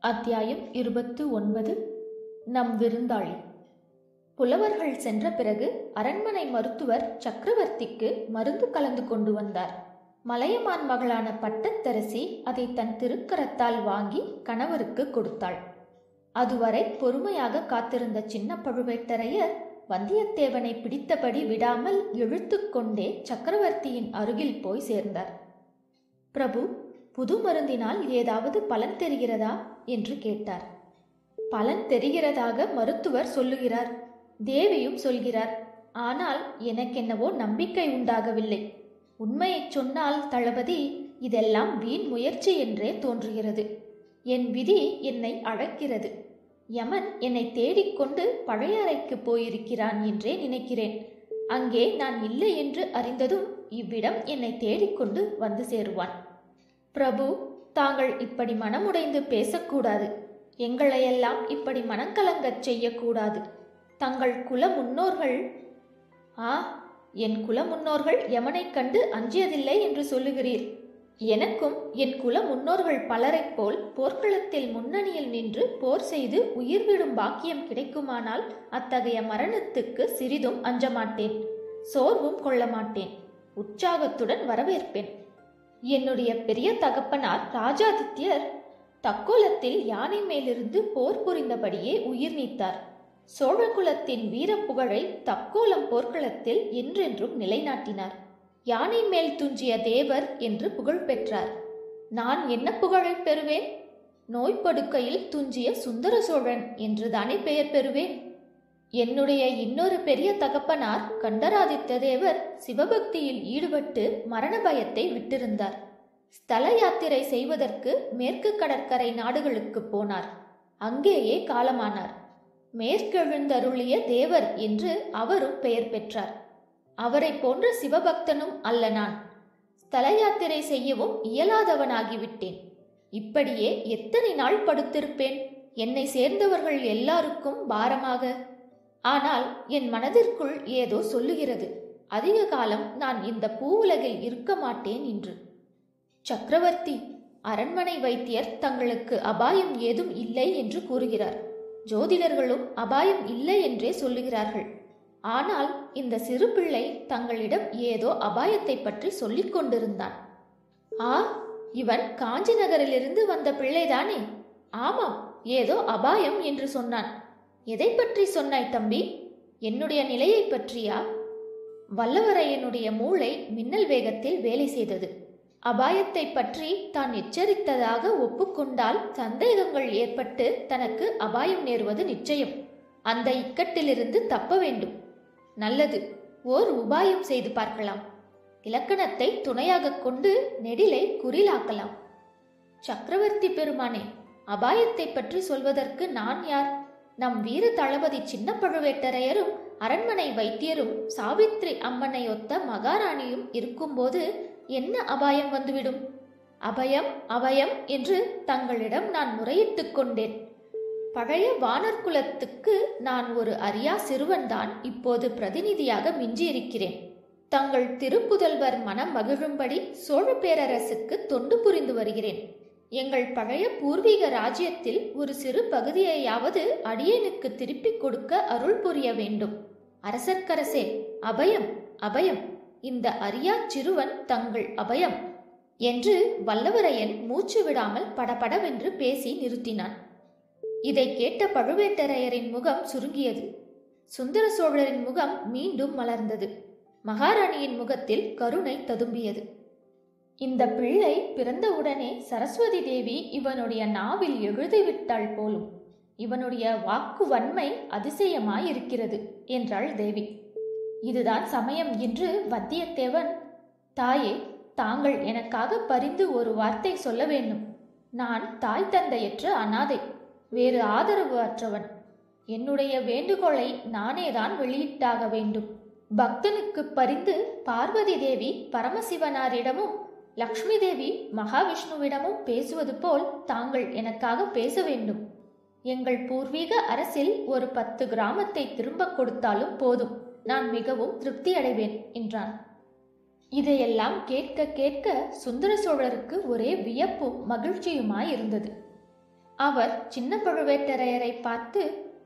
அத்தியாயம் இருபத்து ஒன்பது நம் விருந்தாளி புலவர்கள் சென்ற பிறகு அரண்மனை மருத்துவர் சக்கரவர்த்திக்கு மருந்து கலந்து கொண்டு வந்தார் மலையமான் மகளான பட்டத்தரசி அதை தன் திருக்கரத்தால் வாங்கி கணவருக்கு கொடுத்தாள் அதுவரை பொறுமையாக காத்திருந்த சின்ன பழுவேட்டரையர் வந்தியத்தேவனை பிடித்தபடி விடாமல் இழுத்துக்கொண்டே சக்கரவர்த்தியின் அருகில் போய் சேர்ந்தார் பிரபு புது மருந்தினால் ஏதாவது பலன் தெரிகிறதா என்று கேட்டார் பலன் தெரிகிறதாக மருத்துவர் சொல்லுகிறார் தேவியும் சொல்கிறார் ஆனால் எனக்கென்னவோ நம்பிக்கை உண்டாகவில்லை உண்மையைச் சொன்னால் தளபதி இதெல்லாம் வீண் முயற்சி என்றே தோன்றுகிறது என் விதி என்னை அழைக்கிறது யமன் என்னை தேடிக்கொண்டு பழைய அறைக்கு போயிருக்கிறான் என்றே நினைக்கிறேன் அங்கே நான் இல்லை என்று அறிந்ததும் இவ்விடம் என்னை தேடிக்கொண்டு வந்து சேருவான் பிரபு தாங்கள் இப்படி மனமுடைந்து பேசக்கூடாது எங்களையெல்லாம் இப்படி மனங்கலங்கச் செய்யக்கூடாது தங்கள் குல முன்னோர்கள் ஆ என் குல முன்னோர்கள் யமனைக் கண்டு அஞ்சியதில்லை என்று சொல்லுகிறீர் எனக்கும் என் குல முன்னோர்கள் பலரைப் போல் போர்க்களத்தில் முன்னணியில் நின்று போர் செய்து உயிர் விடும் பாக்கியம் கிடைக்குமானால் அத்தகைய மரணத்துக்கு சிறிதும் அஞ்ச மாட்டேன் சோர்வும் கொள்ள மாட்டேன் உற்சாகத்துடன் வரவேற்பேன் என்னுடைய பெரிய தகப்பனார் ராஜாதித்யர் தக்கோலத்தில் யானை மேலிருந்து போர் புரிந்தபடியே உயிர் நீத்தார் சோழகுலத்தின் வீரப்புகழை தக்கோலம் போர்க்களத்தில் என்றென்றும் நிலைநாட்டினார் யானை மேல் துஞ்சிய தேவர் என்று புகழ் பெற்றார் நான் என்ன புகழை பெறுவேன் நோய்ப்படுக்கையில் துஞ்சிய சுந்தர சோழன் என்றுதானே பெயர் பெறுவேன் என்னுடைய இன்னொரு பெரிய தகப்பனார் கண்டராதித்த தேவர் சிவபக்தியில் ஈடுபட்டு மரண பயத்தை விட்டிருந்தார் ஸ்தல யாத்திரை செய்வதற்கு மேற்கு கடற்கரை நாடுகளுக்கு போனார் அங்கேயே காலமானார் மேற்கெழுந்தருளிய தேவர் என்று அவரும் பெயர் பெற்றார் அவரை போன்ற சிவபக்தனும் அல்ல நான் ஸ்தல யாத்திரை செய்யவும் இயலாதவனாகிவிட்டேன் இப்படியே எத்தனை நாள் படுத்திருப்பேன் என்னை சேர்ந்தவர்கள் எல்லாருக்கும் பாரமாக ஆனால் என் மனதிற்குள் ஏதோ சொல்லுகிறது அதிக காலம் நான் இந்த பூவுலகில் இருக்க மாட்டேன் என்று சக்கரவர்த்தி அரண்மனை வைத்தியர் தங்களுக்கு அபாயம் ஏதும் இல்லை என்று கூறுகிறார் ஜோதிடர்களும் அபாயம் இல்லை என்றே சொல்லுகிறார்கள் ஆனால் இந்த சிறு பிள்ளை தங்களிடம் ஏதோ அபாயத்தை பற்றி சொல்லிக் கொண்டிருந்தான் ஆ இவன் காஞ்சி நகரிலிருந்து வந்த பிள்ளைதானே ஆமாம் ஏதோ அபாயம் என்று சொன்னான் எதை பற்றி சொன்னாய் தம்பி என்னுடைய நிலையை பற்றியா வல்லவரையனுடைய மூளை மின்னல் வேகத்தில் வேலை செய்தது அபாயத்தை பற்றி தான் எச்சரித்ததாக ஒப்புக்கொண்டால் சந்தேகங்கள் ஏற்பட்டு தனக்கு அபாயம் நேருவது நிச்சயம் அந்த இக்கட்டிலிருந்து தப்ப வேண்டும் நல்லது ஓர் உபாயம் செய்து பார்க்கலாம் இலக்கணத்தை துணையாக கொண்டு நெடிலை குறிலாக்கலாம் சக்கரவர்த்தி பெருமானே அபாயத்தை பற்றி சொல்வதற்கு நான் யார் நம் வீர தளபதி சின்ன பழுவேட்டரையரும் அரண்மனை வைத்தியரும் சாவித்ரி அம்மனை ஒத்த மகாராணியும் இருக்கும்போது என்ன அபாயம் வந்துவிடும் அபயம் அபயம் என்று தங்களிடம் நான் முறையிட்டுக் கொண்டேன் பழைய வானர் குலத்துக்கு நான் ஒரு அரியா சிறுவன்தான் இப்போது பிரதிநிதியாக மிஞ்சியிருக்கிறேன் தங்கள் திருப்புதல்வர் மனம் மகிழும்படி சோழ பேரரசுக்கு தொண்டு புரிந்து வருகிறேன் எங்கள் பழைய பூர்வீக ராஜ்யத்தில் ஒரு சிறு பகுதியையாவது அடியேனுக்கு திருப்பிக் கொடுக்க அருள் புரிய வேண்டும் அரசர்க்கரசே அபயம் அபயம் இந்த அரியா சிறுவன் தங்கள் அபயம் என்று வல்லவரையன் மூச்சு விடாமல் படபடவென்று பேசி நிறுத்தினான் இதை கேட்ட பழுவேட்டரையரின் முகம் சுருங்கியது சுந்தர சோழரின் முகம் மீண்டும் மலர்ந்தது மகாராணியின் முகத்தில் கருணை ததும்பியது இந்த பிள்ளை பிறந்தவுடனே சரஸ்வதி தேவி இவனுடைய நாவில் எழுதிவிட்டாள் போலும் இவனுடைய வாக்கு வன்மை அதிசயமாயிருக்கிறது என்றாள் தேவி இதுதான் சமயம் என்று வத்தியத்தேவன் தாயே தாங்கள் எனக்காக பரிந்து ஒரு வார்த்தை சொல்ல வேண்டும் நான் தாய் தந்தையற்ற அனாதை வேறு ஆதரவு அற்றவன் என்னுடைய வேண்டுகோளை நானேதான் வெளியிட்டாக வேண்டும் பக்தனுக்கு பரிந்து பார்வதி தேவி பரமசிவனாரிடமும் லக்ஷ்மி தேவி மகாவிஷ்ணுவிடமும் பேசுவது போல் தாங்கள் எனக்காக பேச வேண்டும் எங்கள் பூர்வீக அரசில் ஒரு பத்து கிராமத்தை திரும்பக் கொடுத்தாலும் போதும் நான் மிகவும் திருப்தி அடைவேன் என்றான் இதையெல்லாம் கேட்க கேட்க சுந்தர சோழருக்கு ஒரே வியப்பும் மகிழ்ச்சியுமாய் இருந்தது அவர் சின்ன பழுவேட்டரையரை பார்த்து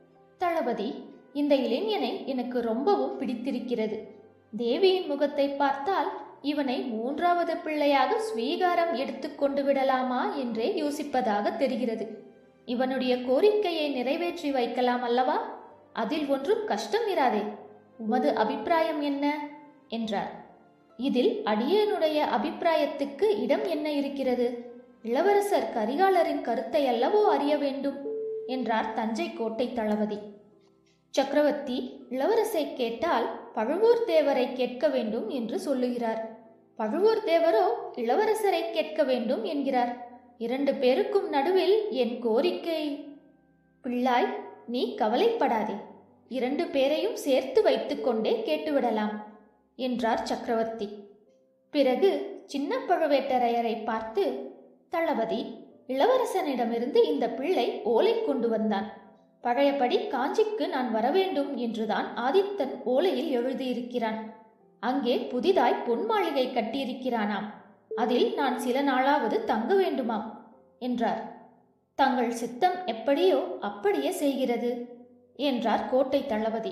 தளபதி இந்த இளைஞனை எனக்கு ரொம்பவும் பிடித்திருக்கிறது தேவியின் முகத்தை பார்த்தால் இவனை மூன்றாவது பிள்ளையாக ஸ்வீகாரம் எடுத்துக்கொண்டு விடலாமா என்றே யோசிப்பதாக தெரிகிறது இவனுடைய கோரிக்கையை நிறைவேற்றி வைக்கலாம் அல்லவா அதில் ஒன்றும் கஷ்டம் இராதே உமது அபிப்பிராயம் என்ன என்றார் இதில் அடியேனுடைய அபிப்பிராயத்துக்கு இடம் என்ன இருக்கிறது இளவரசர் கரிகாலரின் கருத்தை அல்லவோ அறிய வேண்டும் என்றார் தஞ்சை கோட்டை தளபதி சக்கரவர்த்தி இளவரசை கேட்டால் பழுவூர் தேவரை கேட்க வேண்டும் என்று சொல்லுகிறார் பழுவூர் தேவரோ இளவரசரை கேட்க வேண்டும் என்கிறார் இரண்டு பேருக்கும் நடுவில் என் கோரிக்கை பிள்ளாய் நீ கவலைப்படாதே இரண்டு பேரையும் சேர்த்து வைத்துக்கொண்டே கேட்டுவிடலாம் என்றார் சக்கரவர்த்தி பிறகு சின்ன பழுவேட்டரையரை பார்த்து தளபதி இளவரசனிடமிருந்து இந்த பிள்ளை ஓலை கொண்டு வந்தான் பழையபடி காஞ்சிக்கு நான் வரவேண்டும் என்றுதான் ஆதித்தன் ஓலையில் எழுதியிருக்கிறான் அங்கே புதிதாய் பொன் மாளிகை கட்டியிருக்கிறானாம் அதில் நான் சில நாளாவது தங்க வேண்டுமாம் என்றார் தங்கள் சித்தம் எப்படியோ அப்படியே செய்கிறது என்றார் கோட்டை தளபதி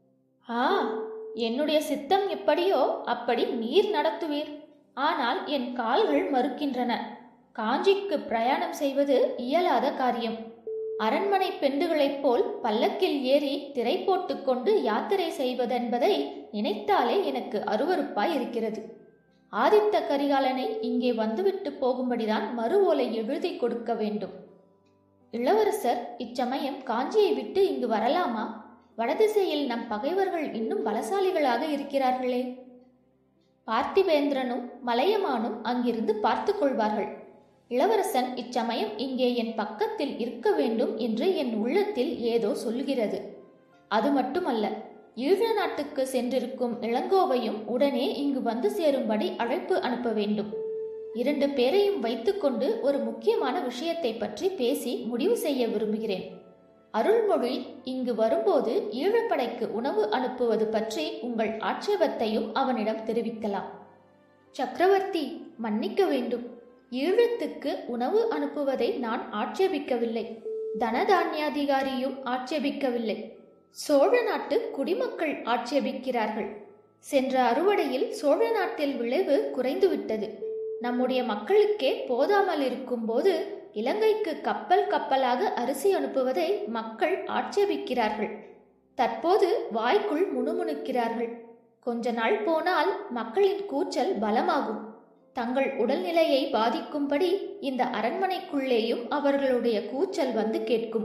ஆ என்னுடைய சித்தம் எப்படியோ அப்படி நீர் நடத்துவீர் ஆனால் என் கால்கள் மறுக்கின்றன காஞ்சிக்கு பிரயாணம் செய்வது இயலாத காரியம் அரண்மனை பெண்டுகளைப் போல் பல்லக்கில் ஏறி திரை போட்டுக்கொண்டு யாத்திரை செய்வதென்பதை நினைத்தாலே எனக்கு அருவருப்பாய் இருக்கிறது ஆதித்த கரிகாலனை இங்கே வந்துவிட்டு போகும்படிதான் மறு ஓலை எழுதி கொடுக்க வேண்டும் இளவரசர் இச்சமயம் காஞ்சியை விட்டு இங்கு வரலாமா வடதிசையில் நம் பகைவர்கள் இன்னும் பலசாலிகளாக இருக்கிறார்களே பார்த்திவேந்திரனும் மலையமானும் அங்கிருந்து பார்த்து கொள்வார்கள் இளவரசன் இச்சமயம் இங்கே என் பக்கத்தில் இருக்க வேண்டும் என்று என் உள்ளத்தில் ஏதோ சொல்கிறது அது மட்டுமல்ல ஈழ நாட்டுக்கு சென்றிருக்கும் இளங்கோவையும் உடனே இங்கு வந்து சேரும்படி அழைப்பு அனுப்ப வேண்டும் இரண்டு பேரையும் வைத்துக்கொண்டு ஒரு முக்கியமான விஷயத்தை பற்றி பேசி முடிவு செய்ய விரும்புகிறேன் அருள்மொழி இங்கு வரும்போது ஈழப்படைக்கு உணவு அனுப்புவது பற்றி உங்கள் ஆட்சேபத்தையும் அவனிடம் தெரிவிக்கலாம் சக்கரவர்த்தி மன்னிக்க வேண்டும் ஈழத்துக்கு உணவு அனுப்புவதை நான் ஆட்சேபிக்கவில்லை தனதானியாதிகாரியும் ஆட்சேபிக்கவில்லை சோழ நாட்டு குடிமக்கள் ஆட்சேபிக்கிறார்கள் சென்ற அறுவடையில் சோழ நாட்டில் விளைவு குறைந்துவிட்டது நம்முடைய மக்களுக்கே போதாமல் இருக்கும்போது இலங்கைக்கு கப்பல் கப்பலாக அரிசி அனுப்புவதை மக்கள் ஆட்சேபிக்கிறார்கள் தற்போது வாய்க்குள் முணுமுணுக்கிறார்கள் கொஞ்ச நாள் போனால் மக்களின் கூச்சல் பலமாகும் தங்கள் உடல்நிலையை பாதிக்கும்படி இந்த அரண்மனைக்குள்ளேயும் அவர்களுடைய கூச்சல் வந்து கேட்கும்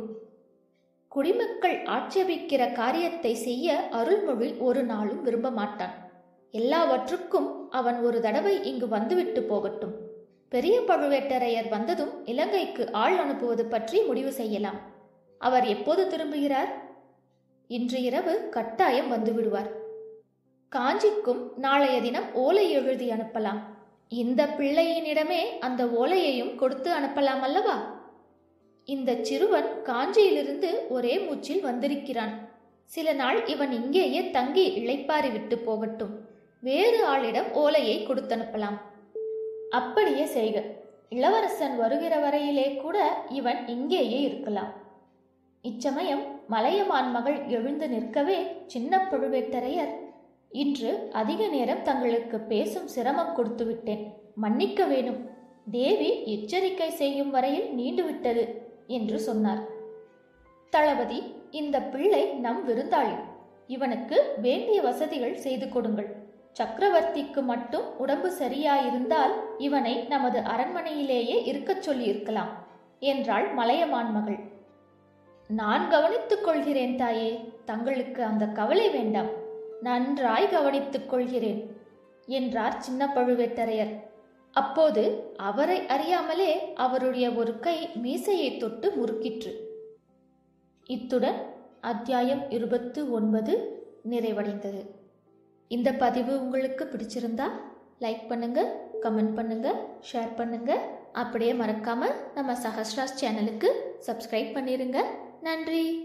குடிமக்கள் ஆட்சேபிக்கிற காரியத்தை செய்ய அருள்மொழி ஒரு நாளும் விரும்ப மாட்டான் எல்லாவற்றுக்கும் அவன் ஒரு தடவை இங்கு வந்துவிட்டு போகட்டும் பெரிய பழுவேட்டரையர் வந்ததும் இலங்கைக்கு ஆள் அனுப்புவது பற்றி முடிவு செய்யலாம் அவர் எப்போது திரும்புகிறார் இன்று இரவு கட்டாயம் வந்துவிடுவார் காஞ்சிக்கும் நாளைய தினம் ஓலை எழுதி அனுப்பலாம் இந்த பிள்ளையினிடமே அந்த ஓலையையும் கொடுத்து அனுப்பலாம் அல்லவா இந்த சிறுவன் காஞ்சியிலிருந்து ஒரே மூச்சில் வந்திருக்கிறான் சில நாள் இவன் இங்கேயே தங்கி இளைப்பாரி விட்டு போகட்டும் வேறு ஆளிடம் ஓலையை கொடுத்தனுப்பலாம் அப்படியே செய்க இளவரசன் வருகிற வரையிலே கூட இவன் இங்கேயே இருக்கலாம் இச்சமயம் மலையமான் மகள் எழுந்து நிற்கவே சின்ன பழுவேட்டரையர் இன்று அதிக நேரம் தங்களுக்கு பேசும் சிரமம் கொடுத்து விட்டேன் மன்னிக்க வேணும் தேவி எச்சரிக்கை செய்யும் வரையில் நீண்டுவிட்டது என்று சொன்னார் தளபதி இந்த பிள்ளை நம் விருந்தாளி இவனுக்கு வேண்டிய வசதிகள் செய்து கொடுங்கள் சக்கரவர்த்திக்கு மட்டும் உடம்பு சரியாயிருந்தால் இவனை நமது அரண்மனையிலேயே இருக்கச் சொல்லியிருக்கலாம் என்றாள் மலையமான் மகள் நான் கவனித்துக் கொள்கிறேன் தாயே தங்களுக்கு அந்த கவலை வேண்டாம் நன்றாய் கவனித்துக் கொள்கிறேன் என்றார் சின்ன பழுவேட்டரையர் அப்போது அவரை அறியாமலே அவருடைய ஒரு கை மீசையை தொட்டு முறுக்கிற்று இத்துடன் அத்தியாயம் இருபத்து ஒன்பது நிறைவடைந்தது இந்த பதிவு உங்களுக்கு பிடிச்சிருந்தா லைக் பண்ணுங்க கமெண்ட் பண்ணுங்க ஷேர் பண்ணுங்க அப்படியே மறக்காம நம்ம சஹஸ்ராஸ் சேனலுக்கு சப்ஸ்கிரைப் பண்ணிருங்க நன்றி